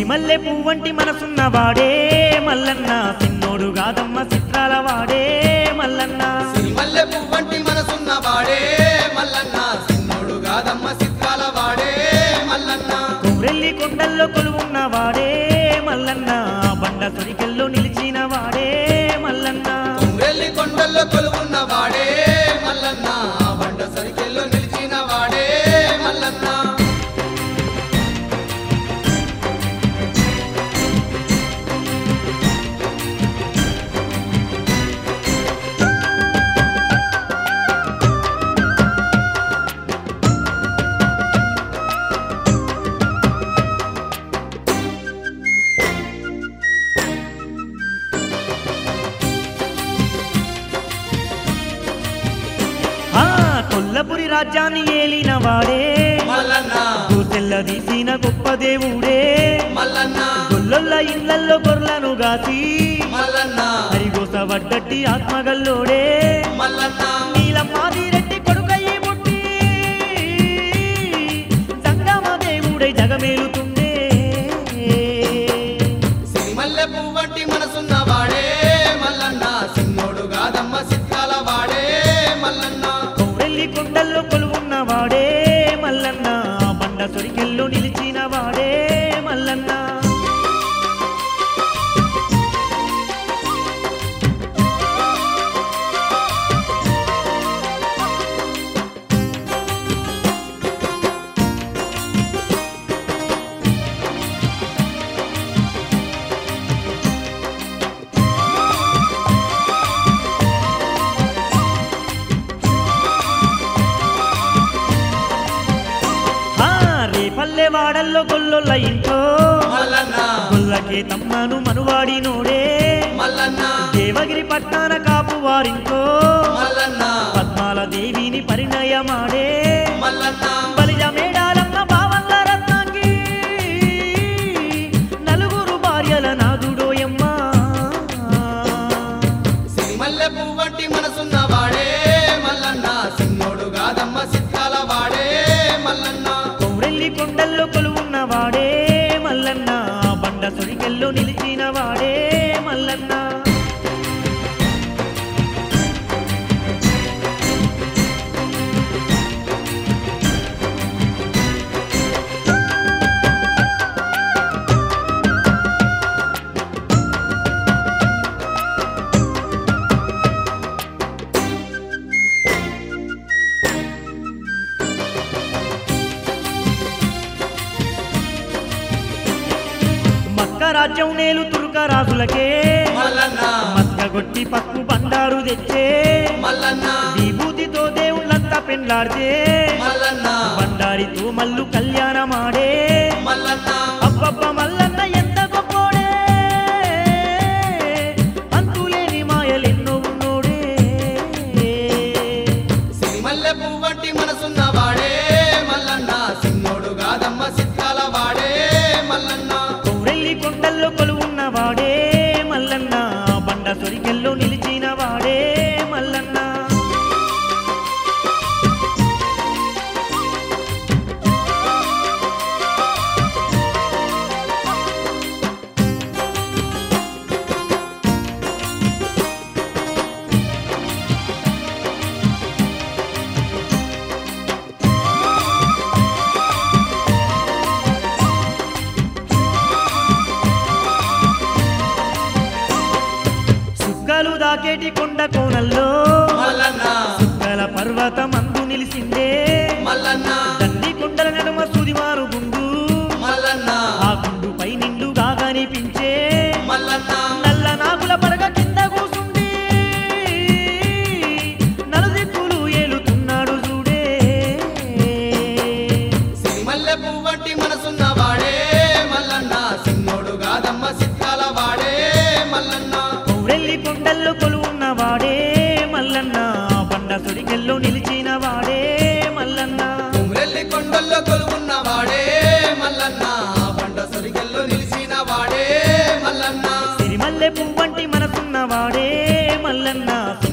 సిరిమల్లె పువ్వంటి మనసున్న వాడే మల్లన్న సిన్నోడు గాదమ్మ చిత్రాల వాడే మల్లన్న సిరిమల్లె పువ్వంటి మనసున్న వాడే మల్లన్న సిన్నోడు గాదమ్మ చిత్రాల వాడే మల్లన్న కొమ్రెల్లి కొండల్లో కొలువున్న వాడే మల్లన్న బండ సొరికెల్లో నిలిచిన వాడే మల్లన్న కొమ్రెల్లి కొండల్లో కొలువున్న వాడే మల్లన్న బండ సరికెల్లో నిలిచిన వాడే మల్లన్న ఆ కొల్లపురి రాజ్యాన్ని ఏలిన వాడే మల్లన్న కూసెల్ల తీసిన గొప్ప దేవుడే మల్లన్న గొల్లొల్ల ఇళ్లల్లో గొర్లను గాసి మల్లన్న హరిగోస వడ్డట్టి ఆత్మగల్లోడే మల్లన్న నీలమ్మాది రెడ్డి కొడుకయ్యి పుట్టి సంగమ దేవుడై జగమేలుతుండే సిరిమల్లె పువ్వంటి మనసున్న వాడే మల్లన్న సిన్నోడు గాదమ్మ చిత్రాల వాడే మల్లన్న కౌరెల్లి కొండల్లో కొలువున్న వాడే మల్లన్న బండ సొరికెల్లో నిలిచిన వాడే మల్లన్న ఆ రేపల్లె వాడల్లో గొల్లొల్ల ఇంట్లో మల్లన్న గొల్లకే తమ్మను మనువాడి నోడే మల్లన్న దేవగిరి పట్టాన కాపు వారింట్లో మల్లన్న పద్మాల దేవిని పరిణయమాడే మల్లన్న బలిజ మేడాలమ్మ బావల్ల రత్నాంగి నలుగురు భార్యల నాదుడోయమ్మ సిరిమల్లె పువ్వంటి మనసున్న వాడే మల్లన్న సిన్నోడు గాదమ్మ చిత్రాల వాడే మల్లన్న కౌరెల్లి కొండల్లో కొలువున్న వాడే మల్లన్న బండ సొరికెల్లో నిలిచిన వాడే మల్లన్న మక్క రాజ్యం నేలు తురుక రాజులకే మల్లన్న మస్కగొట్టి పక్కు బండారు తెచ్చే మల్లన్న విభూతితో దేవుళ్ళంతా పెండ్లాడితే మల్లన్న బండారితో మల్లు కళ్యాణమాడే మల్లన్న అబ్బబ్బ మల్లన్న ఎంత గొప్పోడే అంతులేని మాయలెన్నో ఉన్నోడే సిరిమల్లె పువ్వంటి మనసున్న వాడే మల్లన్న సిన్నోడు గాదమ్మ చిత్రాల వాడే మల్లన్న కౌరెల్లి కొండల్లో కొలువున్న వాడే మల్లన్న బండ సొరికెల్లో నిలిచిన వాడే మల్లన్న సుక్కలు దాకేటి కొండ కోనల్లో మల్లన్న సుక్కల పర్వతమందు నిలిసిందే మల్లన్న దండి కొండల నడుమ సుదిమారు గుండు మల్లన్న ఆ గుండు పై నిండుగా కనిపించే మల్లన్న నల్ల నాగుల పడగ కింద కూసుండి నలుదిక్కులు ఏలుతున్నాడు చూడే సిరిమల్లె పువ్వంటి మనసున్న వాడే మల్లన్న సిన్నోడు గాదమ్మ చిత్రాల వాడే మల్లన్న కౌరెల్లి కొండల్లో కొలువున్న వాడే మల్లన్న బండ సొరికెల్లో నిలిచిన వాడే మల్లన్న కుమ్రెల్లి కొండల్లో కొలువున్న వాడే మల్లన్న బండ సరిగల్లో నిలిచిన వాడే మల్లన్న సిరిమల్లె పువ్వంటి మనసున్న వాడే మల్లన్న